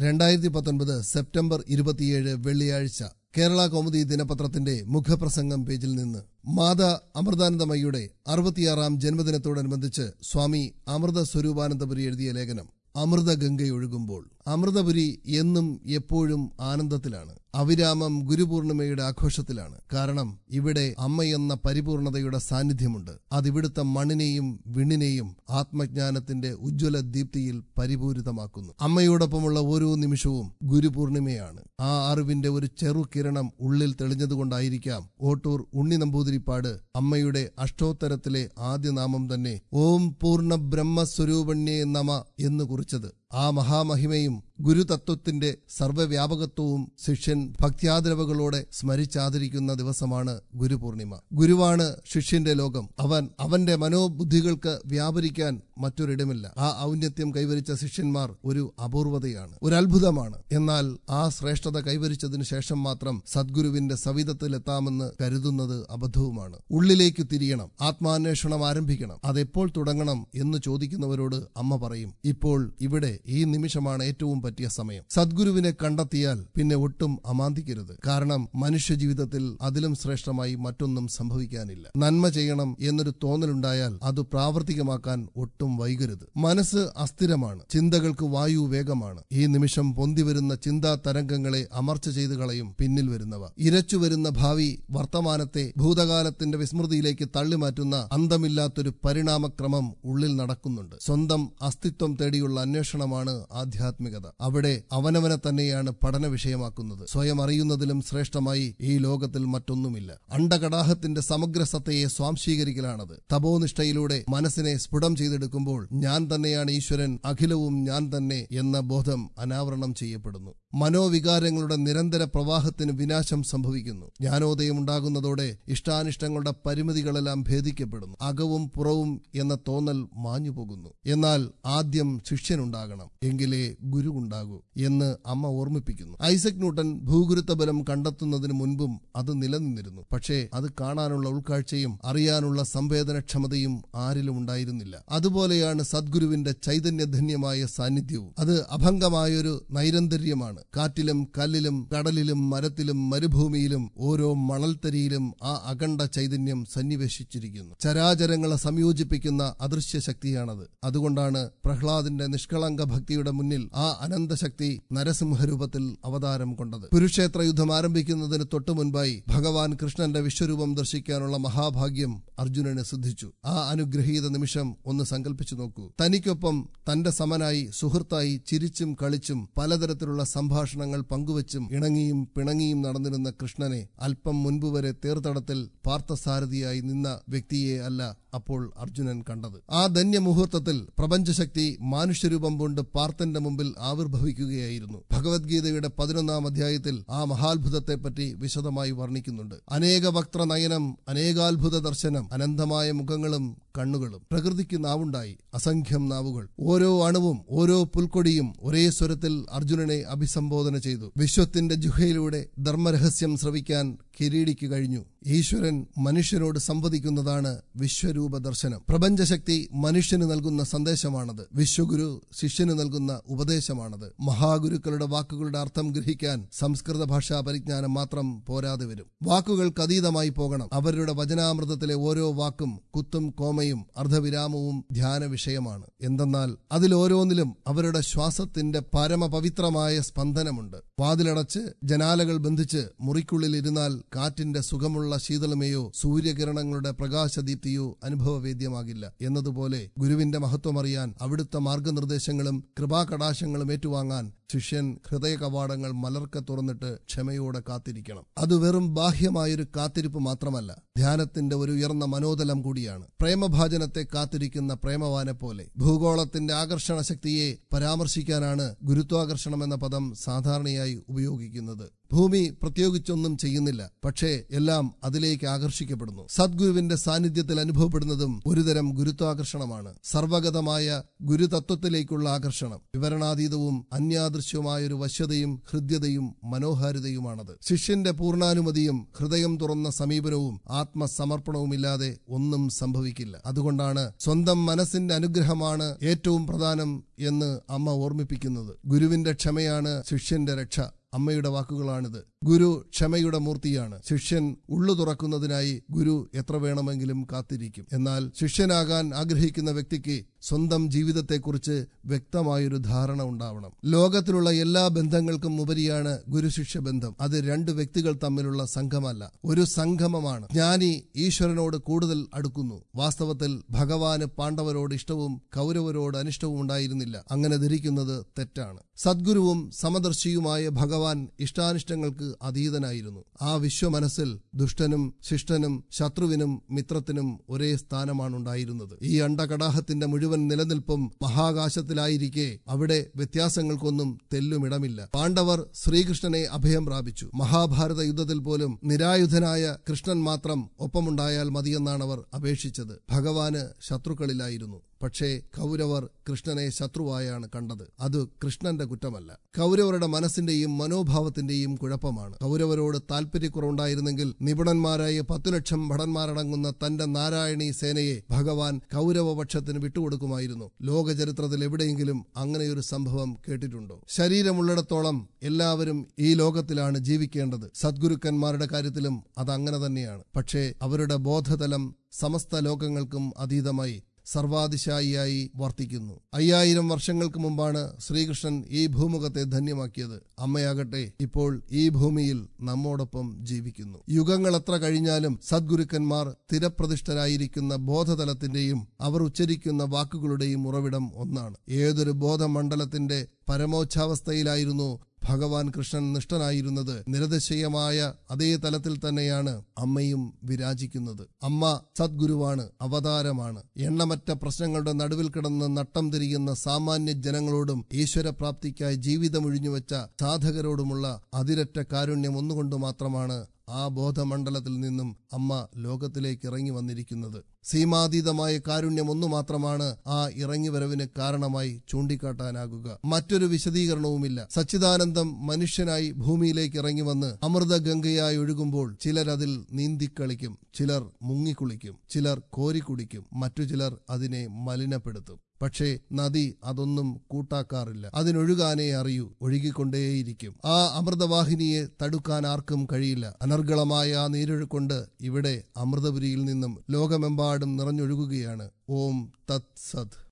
രണ്ടായിരത്തി പത്തൊൻപത് സെപ്റ്റംബർ ഇരുപത്തിയേഴ് വെള്ളിയാഴ്ച കേരള കൗമുദി ദിനപത്രത്തിന്റെ മുഖപ്രസംഗം പേജിൽ നിന്ന് മാതാ അമൃതാനന്ദമയ്യുടെ അറുപത്തിയാറാം ജന്മദിനത്തോടനുബന്ധിച്ച് സ്വാമി അമൃത സ്വരൂപാനന്ദപുരി എഴുതിയ ലേഖനം അമൃത ഗംഗയൊഴുകുമ്പോൾ അമൃതപുരി എന്നും എപ്പോഴും ആനന്ദത്തിലാണ് അവിരാമം ഗുരുപൂർണിമയുടെ ആഘോഷത്തിലാണ് കാരണം ഇവിടെ അമ്മയെന്ന പരിപൂർണതയുടെ സാന്നിധ്യമുണ്ട് അതിവിടുത്തെ മണ്ണിനെയും വിണ്ണിനെയും ആത്മജ്ഞാനത്തിന്റെ ഉജ്ജ്വല ദീപ്തിയിൽ പരിപൂരിതമാക്കുന്നു അമ്മയോടൊപ്പമുള്ള ഓരോ നിമിഷവും ഗുരുപൂർണിമയാണ് ആ അറിവിന്റെ ഒരു ചെറു കിരണം ഉള്ളിൽ തെളിഞ്ഞതുകൊണ്ടായിരിക്കാം ഓട്ടൂർ ഉണ്ണി നമ്പൂതിരിപ്പാട് അമ്മയുടെ അഷ്ടോത്തരത്തിലെ ആദ്യ നാമം തന്നെ ഓം പൂർണ്ണ ബ്രഹ്മസ്വരൂപണ്യേ നമ എന്ന് കുറിച്ചത് ആ മഹാമഹിമയും ഗുരുതത്വത്തിന്റെ സർവ്വവ്യാപകത്വവും ശിഷ്യൻ ഭക്ത്യാദരവുകളോടെ സ്മരിച്ചാദരിക്കുന്ന ദിവസമാണ് ഗുരുപൂർണിമ ഗുരുവാണ് ശിഷ്യന്റെ ലോകം അവൻ അവന്റെ മനോബുദ്ധികൾക്ക് വ്യാപരിക്കാൻ മറ്റൊരിടമില്ല ആ ഔന്നത്യം കൈവരിച്ച ശിഷ്യന്മാർ ഒരു അപൂർവതയാണ് ഒരു അത്ഭുതമാണ് എന്നാൽ ആ ശ്രേഷ്ഠത കൈവരിച്ചതിനു ശേഷം മാത്രം സദ്ഗുരുവിന്റെ സവിധത്തിലെത്താമെന്ന് കരുതുന്നത് അബദ്ധവുമാണ് ഉള്ളിലേക്ക് തിരിയണം ആത്മാന്വേഷണം ആരംഭിക്കണം അതെപ്പോൾ തുടങ്ങണം എന്ന് ചോദിക്കുന്നവരോട് അമ്മ പറയും ഇപ്പോൾ ഇവിടെ ഈ നിമിഷമാണ് ഏറ്റവും പറ്റിയ സമയം സദ്ഗുരുവിനെ കണ്ടെത്തിയാൽ പിന്നെ ഒട്ടും അമാന്തിക്കരുത് കാരണം മനുഷ്യ ജീവിതത്തിൽ അതിലും ശ്രേഷ്ഠമായി മറ്റൊന്നും സംഭവിക്കാനില്ല നന്മ ചെയ്യണം എന്നൊരു തോന്നലുണ്ടായാൽ അത് പ്രാവർത്തികമാക്കാൻ ഒട്ടും വൈകരുത് മനസ്സ് അസ്ഥിരമാണ് ചിന്തകൾക്ക് വായു വേഗമാണ് ഈ നിമിഷം പൊന്തിവരുന്ന ചിന്താ തരംഗങ്ങളെ അമർച്ച ചെയ്തു കളയും പിന്നിൽ വരുന്നവ ഇരച്ചു വരുന്ന ഭാവി വർത്തമാനത്തെ ഭൂതകാലത്തിന്റെ വിസ്മൃതിയിലേക്ക് തള്ളിമാറ്റുന്ന അന്തമില്ലാത്തൊരു പരിണാമക്രമം ഉള്ളിൽ നടക്കുന്നുണ്ട് സ്വന്തം അസ്തിത്വം തേടിയുള്ള അന്വേഷണമാണ് ആധ്യാത്മികത അവിടെ അവനവനെ തന്നെയാണ് പഠന വിഷയമാക്കുന്നത് സ്വയം അറിയുന്നതിലും ശ്രേഷ്ഠമായി ഈ ലോകത്തിൽ മറ്റൊന്നുമില്ല അണ്ടകടാഹത്തിന്റെ സമഗ്ര സത്തയെ സ്വാംശീകരിക്കലാണത് തപോനിഷ്ഠയിലൂടെ മനസ്സിനെ സ്ഫുടം ചെയ്തെടുക്കുമ്പോൾ ഞാൻ തന്നെയാണ് ഈശ്വരൻ അഖിലവും ഞാൻ തന്നെ എന്ന ബോധം അനാവരണം ചെയ്യപ്പെടുന്നു മനോവികാരങ്ങളുടെ നിരന്തര പ്രവാഹത്തിന് വിനാശം സംഭവിക്കുന്നു ജ്ഞാനോദയം ഉണ്ടാകുന്നതോടെ ഇഷ്ടാനിഷ്ടങ്ങളുടെ പരിമിതികളെല്ലാം ഭേദിക്കപ്പെടുന്നു അകവും പുറവും എന്ന തോന്നൽ മാഞ്ഞു പോകുന്നു എന്നാൽ ആദ്യം ശിഷ്യനുണ്ടാകണം എങ്കിലേ ഗുരു ഉണ്ടാകൂ എന്ന് അമ്മ ഓർമ്മിപ്പിക്കുന്നു ഐസക് ന്യൂട്ടൻ ഭൂഗുരുത്വ ബലം കണ്ടെത്തുന്നതിന് മുൻപും അത് നിലനിന്നിരുന്നു പക്ഷേ അത് കാണാനുള്ള ഉൾക്കാഴ്ചയും അറിയാനുള്ള സംവേദനക്ഷമതയും ആരിലും ഉണ്ടായിരുന്നില്ല അതുപോലെയാണ് സദ്ഗുരുവിന്റെ ചൈതന്യധന്യമായ സാന്നിധ്യവും അത് അഭംഗമായൊരു നൈരന്തര്യമാണ് കാറ്റിലും കല്ലിലും കടലിലും മരത്തിലും മരുഭൂമിയിലും ഓരോ മണൽത്തരിയിലും ആ അഖണ്ഡ ചൈതന്യം സന്നിവേശിച്ചിരിക്കുന്നു ചരാചരങ്ങളെ സംയോജിപ്പിക്കുന്ന അദൃശ്യ ശക്തിയാണത് അതുകൊണ്ടാണ് പ്രഹ്ലാദിന്റെ നിഷ്കളങ്ക ഭക്തിയുടെ മുന്നിൽ ആ അനന്തശക്തി നരസിംഹരൂപത്തിൽ അവതാരം കൊണ്ടത് കുരുക്ഷേത്ര യുദ്ധം ആരംഭിക്കുന്നതിന് തൊട്ടു മുൻപായി ഭഗവാൻ കൃഷ്ണന്റെ വിശ്വരൂപം ദർശിക്കാനുള്ള മഹാഭാഗ്യം അർജുനന് സിദ്ധിച്ചു ആ അനുഗ്രഹീത നിമിഷം ഒന്ന് സങ്കല്പിച്ചു നോക്കൂ തനിക്കൊപ്പം തന്റെ സമനായി സുഹൃത്തായി ചിരിച്ചും കളിച്ചും പലതരത്തിലുള്ള സംഭാഷണങ്ങൾ പങ്കുവച്ചും ഇണങ്ങിയും പിണങ്ങിയും നടന്നിരുന്ന കൃഷ്ണനെ അല്പം മുൻപ് വരെ തേർത്തടത്തിൽ പാർത്ഥസാരഥിയായി നിന്ന വ്യക്തിയെ അല്ല അപ്പോൾ അർജുനൻ കണ്ടത് ആ ധന്യമുഹൂർത്തത്തിൽ പ്രപഞ്ചശക്തി മാനുഷ്യരൂപം കൊണ്ട് പാർത്ഥന്റെ മുമ്പിൽ ആവിർഭവിക്കുകയായിരുന്നു ഭഗവത്ഗീതയുടെ പതിനൊന്നാം അധ്യായത്തിൽ ആ മഹാത്ഭുതത്തെപ്പറ്റി വിശദമായി വർണ്ണിക്കുന്നുണ്ട് അനേക വക്ത്ര നയനം അനേകാത്ഭുത ദർശനം അനന്തമായ മുഖങ്ങളും കണ്ണുകളും പ്രകൃതിക്ക് നാവുണ്ടായി അസംഖ്യം നാവുകൾ ഓരോ അണുവും ഓരോ പുൽക്കൊടിയും ഒരേ സ്വരത്തിൽ അർജുനനെ അഭിസംബോധന ചെയ്തു വിശ്വത്തിന്റെ ജുഹയിലൂടെ ധർമ്മരഹസ്യം ശ്രവിക്കാൻ കിരീടിക്ക് കഴിഞ്ഞു ഈശ്വരൻ മനുഷ്യനോട് സംവദിക്കുന്നതാണ് വിശ്വരൂപ ദർശനം പ്രപഞ്ചശക്തി മനുഷ്യന് നൽകുന്ന സന്ദേശമാണത് വിശ്വഗുരു ശിഷ്യന് നൽകുന്ന ഉപദേശമാണത് മഹാഗുരുക്കളുടെ വാക്കുകളുടെ അർത്ഥം ഗ്രഹിക്കാൻ സംസ്കൃത ഭാഷാ പരിജ്ഞാനം മാത്രം പോരാതെ വരും വാക്കുകൾക്ക് അതീതമായി പോകണം അവരുടെ വചനാമൃതത്തിലെ ഓരോ വാക്കും കുത്തും കോമയും അർദ്ധവിരാമവും ധ്യാന വിഷയമാണ് എന്തെന്നാൽ അതിലോരോന്നിലും അവരുടെ ശ്വാസത്തിന്റെ പരമപവിത്രമായ സ്പന്ദനമുണ്ട് വാതിലടച്ച് ജനാലകൾ ബന്ധിച്ച് മുറിക്കുള്ളിൽ ഇരുന്നാൽ കാറ്റിന്റെ സുഖമുള്ള ശീതളമയോ സൂര്യകിരണങ്ങളുടെ പ്രകാശദീപ്തിയോ അനുഭവവേദ്യമാകില്ല എന്നതുപോലെ ഗുരുവിന്റെ മഹത്വമറിയാൻ അവിടുത്തെ മാർഗനിർദ്ദേശങ്ങളും കൃപാകടാശങ്ങളും ഏറ്റുവാങ്ങാൻ ശിഷ്യൻ ഹൃദയ കവാടങ്ങൾ മലർക്ക തുറന്നിട്ട് ക്ഷമയോടെ കാത്തിരിക്കണം അത് വെറും ബാഹ്യമായൊരു കാത്തിരിപ്പ് മാത്രമല്ല ധ്യാനത്തിന്റെ ഒരു ഉയർന്ന മനോതലം കൂടിയാണ് പ്രേമഭാജനത്തെ കാത്തിരിക്കുന്ന പ്രേമവാനെ പോലെ ഭൂഗോളത്തിന്റെ ആകർഷണ ശക്തിയെ പരാമർശിക്കാനാണ് ഗുരുത്വാകർഷണം എന്ന പദം സാധാരണയായി ആയുധമായി ഉപയോഗിക്കുന്നത് ഭൂമി പ്രത്യേകിച്ചൊന്നും ചെയ്യുന്നില്ല പക്ഷേ എല്ലാം അതിലേക്ക് ആകർഷിക്കപ്പെടുന്നു സദ്ഗുരുവിന്റെ സാന്നിധ്യത്തിൽ അനുഭവപ്പെടുന്നതും ഒരുതരം ഗുരുത്വാകർഷണമാണ് സർവഗതമായ ഗുരുതത്വത്തിലേക്കുള്ള ആകർഷണം വിവരണാതീതവും അന്യാദൃശ്യവുമായ ഒരു വശ്യതയും ഹൃദ്യതയും മനോഹാരിതയുമാണത് ശിഷ്യന്റെ പൂർണ്ണാനുമതിയും ഹൃദയം തുറന്ന സമീപനവും ആത്മസമർപ്പണവുമില്ലാതെ ഒന്നും സംഭവിക്കില്ല അതുകൊണ്ടാണ് സ്വന്തം മനസ്സിന്റെ അനുഗ്രഹമാണ് ഏറ്റവും പ്രധാനം എന്ന് അമ്മ ഓർമ്മിപ്പിക്കുന്നത് ഗുരുവിന്റെ ക്ഷമയാണ് ശിഷ്യന്റെ രക്ഷ അമ്മയുടെ വാക്കുകളാണിത് ഗുരു ക്ഷമയുടെ മൂർത്തിയാണ് ശിഷ്യൻ ഉള്ളു തുറക്കുന്നതിനായി ഗുരു എത്ര വേണമെങ്കിലും കാത്തിരിക്കും എന്നാൽ ശിഷ്യനാകാൻ ആഗ്രഹിക്കുന്ന വ്യക്തിക്ക് സ്വന്തം ജീവിതത്തെക്കുറിച്ച് വ്യക്തമായൊരു ധാരണ ഉണ്ടാവണം ലോകത്തിലുള്ള എല്ലാ ബന്ധങ്ങൾക്കും ഉപരിയാണ് ഗുരുശിഷ്യ ബന്ധം അത് രണ്ട് വ്യക്തികൾ തമ്മിലുള്ള സംഘമല്ല ഒരു സംഗമമാണ് ജ്ഞാനി ഈശ്വരനോട് കൂടുതൽ അടുക്കുന്നു വാസ്തവത്തിൽ ഭഗവാന് പാണ്ഡവരോട് ഇഷ്ടവും കൗരവരോട് അനിഷ്ടവും ഉണ്ടായിരുന്നില്ല അങ്ങനെ ധരിക്കുന്നത് തെറ്റാണ് സദ്ഗുരുവും സമദർശിയുമായ ഭഗവാൻ ഇഷ്ടാനിഷ്ടങ്ങൾക്ക് അതീതനായിരുന്നു ആ വിശ്വമനസ്സിൽ ദുഷ്ടനും ശിഷ്ടനും ശത്രുവിനും മിത്രത്തിനും ഒരേ സ്ഥാനമാണ് ഉണ്ടായിരുന്നത് ഈ അണ്ടകടാഹത്തിന്റെ മുഴുവൻ നിലനിൽപ്പും മഹാകാശത്തിലായിരിക്കെ അവിടെ വ്യത്യാസങ്ങൾക്കൊന്നും തെല്ലുമിടമില്ല പാണ്ഡവർ ശ്രീകൃഷ്ണനെ അഭയം പ്രാപിച്ചു മഹാഭാരത യുദ്ധത്തിൽ പോലും നിരായുധനായ കൃഷ്ണൻ മാത്രം ഒപ്പമുണ്ടായാൽ മതിയെന്നാണ് അവർ അപേക്ഷിച്ചത് ഭഗവാന് ശത്രുക്കളിലായിരുന്നു പക്ഷേ കൗരവർ കൃഷ്ണനെ ശത്രുവായാണ് കണ്ടത് അത് കൃഷ്ണന്റെ കുറ്റമല്ല കൗരവരുടെ മനസ്സിന്റെയും മനോഭാവത്തിന്റെയും കുഴപ്പമാണ് കൗരവരോട് താല്പര്യക്കുറവുണ്ടായിരുന്നെങ്കിൽ നിപുണന്മാരായ പത്തു ലക്ഷം ഭടന്മാരടങ്ങുന്ന തന്റെ നാരായണീ സേനയെ ഭഗവാൻ കൗരവപക്ഷത്തിന് വിട്ടുകൊടുക്കുമായിരുന്നു ലോകചരിത്രത്തിൽ എവിടെയെങ്കിലും അങ്ങനെയൊരു സംഭവം കേട്ടിട്ടുണ്ടോ ശരീരമുള്ളിടത്തോളം എല്ലാവരും ഈ ലോകത്തിലാണ് ജീവിക്കേണ്ടത് സദ്ഗുരുക്കന്മാരുടെ കാര്യത്തിലും അത് അങ്ങനെ തന്നെയാണ് പക്ഷേ അവരുടെ ബോധതലം സമസ്ത ലോകങ്ങൾക്കും അതീതമായി സർവാതിശായിയായി വർത്തിക്കുന്നു അയ്യായിരം വർഷങ്ങൾക്ക് മുമ്പാണ് ശ്രീകൃഷ്ണൻ ഈ ഭൂമുഖത്തെ ധന്യമാക്കിയത് അമ്മയാകട്ടെ ഇപ്പോൾ ഈ ഭൂമിയിൽ നമ്മോടൊപ്പം ജീവിക്കുന്നു യുഗങ്ങൾ എത്ര കഴിഞ്ഞാലും സദ്ഗുരുക്കന്മാർ സ്ഥിരപ്രതിഷ്ഠരായിരിക്കുന്ന ബോധതലത്തിന്റെയും അവർ ഉച്ചരിക്കുന്ന വാക്കുകളുടെയും ഉറവിടം ഒന്നാണ് ഏതൊരു ബോധമണ്ഡലത്തിന്റെ പരമോച്ഛാവസ്ഥയിലായിരുന്നു ഭഗവാൻ കൃഷ്ണൻ നിഷ്ഠനായിരുന്നത് നിരതിശയമായ അതേ തലത്തിൽ തന്നെയാണ് അമ്മയും വിരാജിക്കുന്നത് അമ്മ സദ്ഗുരുവാണ് അവതാരമാണ് എണ്ണമറ്റ പ്രശ്നങ്ങളുടെ നടുവിൽ കിടന്ന് നട്ടം തിരിയുന്ന സാമാന്യ ജനങ്ങളോടും ഈശ്വരപ്രാപ്തിക്കായി ജീവിതമൊഴിഞ്ഞുവെച്ച സാധകരോടുമുള്ള അതിരറ്റ കാരുണ്യം ഒന്നുകൊണ്ട് മാത്രമാണ് ആ ബോധമണ്ഡലത്തിൽ നിന്നും അമ്മ ലോകത്തിലേക്ക് ഇറങ്ങി വന്നിരിക്കുന്നത് സീമാതീതമായ കാരുണ്യം ഒന്നു മാത്രമാണ് ആ ഇറങ്ങിവരവിന് കാരണമായി ചൂണ്ടിക്കാട്ടാനാകുക മറ്റൊരു വിശദീകരണവുമില്ല സച്ചിദാനന്ദം മനുഷ്യനായി ഭൂമിയിലേക്ക് ഇറങ്ങി വന്ന് അമൃതഗംഗയായി ഒഴുകുമ്പോൾ ചിലരതിൽ നീന്തിക്കളിക്കും ചിലർ മുങ്ങിക്കുളിക്കും ചിലർ കോരിക്കുടിക്കും മറ്റു ചിലർ അതിനെ മലിനപ്പെടുത്തും പക്ഷേ നദി അതൊന്നും കൂട്ടാക്കാറില്ല അതിനൊഴുകാനേ അറിയൂ ഒഴുകിക്കൊണ്ടേയിരിക്കും ആ അമൃതവാഹിനിയെ തടുക്കാൻ ആർക്കും കഴിയില്ല അനർഗളമായ ആ നീരൊഴുക്കൊണ്ട് ഇവിടെ അമൃതപുരിയിൽ നിന്നും ലോകമെമ്പാടും നിറഞ്ഞൊഴുകുകയാണ് ഓം തത് സത്